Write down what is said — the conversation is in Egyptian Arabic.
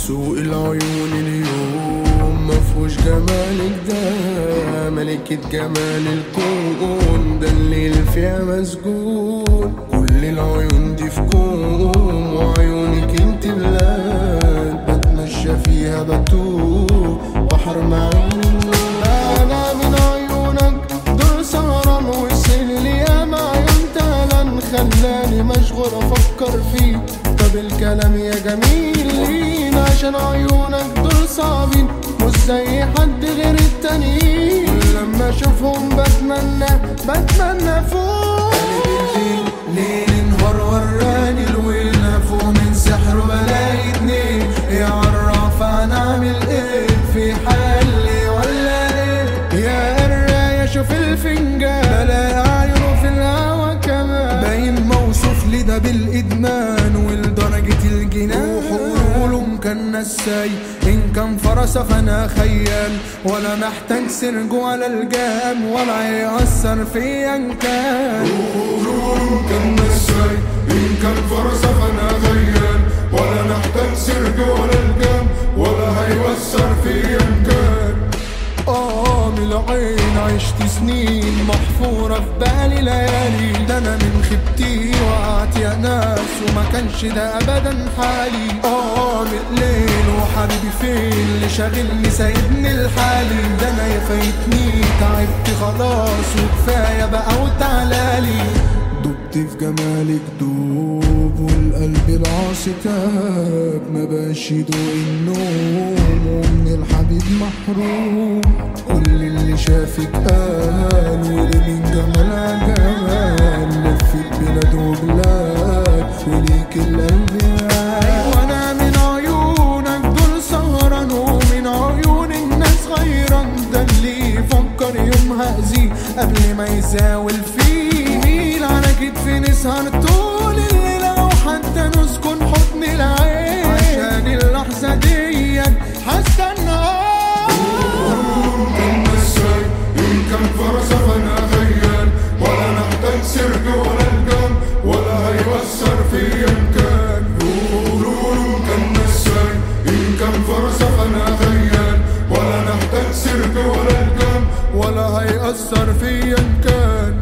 سوق العيون اليوم مفهوش جمالك ده ملكة جمال الكون ده الليل فيها مسجون كل العيون دي في كوم وعيونك انت بلاد بتمشى فيها بتوه بحر معين انا من عيونك دول سهران وصل لي يا معين تالن خلاني مشغول افكر فيك طب الكلام يا جميل عشان عيونك دول صعبين مش زي حد غير التانيين لما اشوفهم بتمنى بتمنى فوق الليل ليل نهار وراني الويل فوق من سحر بلاقي اتنين يا عراف هنعمل ايه في حالي ولا ايه يا قراية شوف الفنجان بلاقي عيونه في الهوا كمان باين موصوف لي ده بالادمان ولدرجة الجنان وحقوله كان نساي ان كان فرسة فانا خيال ولا محتاج سرج ولا الجام ولا يأثر فيا ان كان وحضورهم كان نساي إن كان فرصة فأنا خيال ولا نحتاج سرج ولا الجام ولا هيوسر فيا إن كان اه من العين عشت سنين محفورة في بالي ليالي ده انا من خبتي وقعت يا ناس وما كانش ده ابدا حالي اه من الليل وحبيبي فين اللي شاغلني سايبني لحالي ده انا يا فايتني تعبت خلاص وكفاية بقى وتعالالي دبت في جمالك دوب والقلب العاصي تاب ما بقاش يدوق النوم ومن الحبيب محروم كل اللي شافك قال ولي من جمال جمال لفت بلاد وبلاد وليك القلب قال وانا من عيونك دول سهران ومن عيون الناس غيران ده اللي يفكر يوم هأذيه قبل ما يزاول فيه ميل على كتفي نسهر طول الليل او حتى نسكن حضن العين عشان اللحظة ديت هستنى كان نساي إن كان فرصة فأنا خيال ولا نحتاج سرج ولا الجام ولا هيوسر فيا إن كان وحضورهم كان نساي إن كان فرصة فأنا خيال ولا نحتاج سرج ولا الجام ولا هيأثر فيا إن كان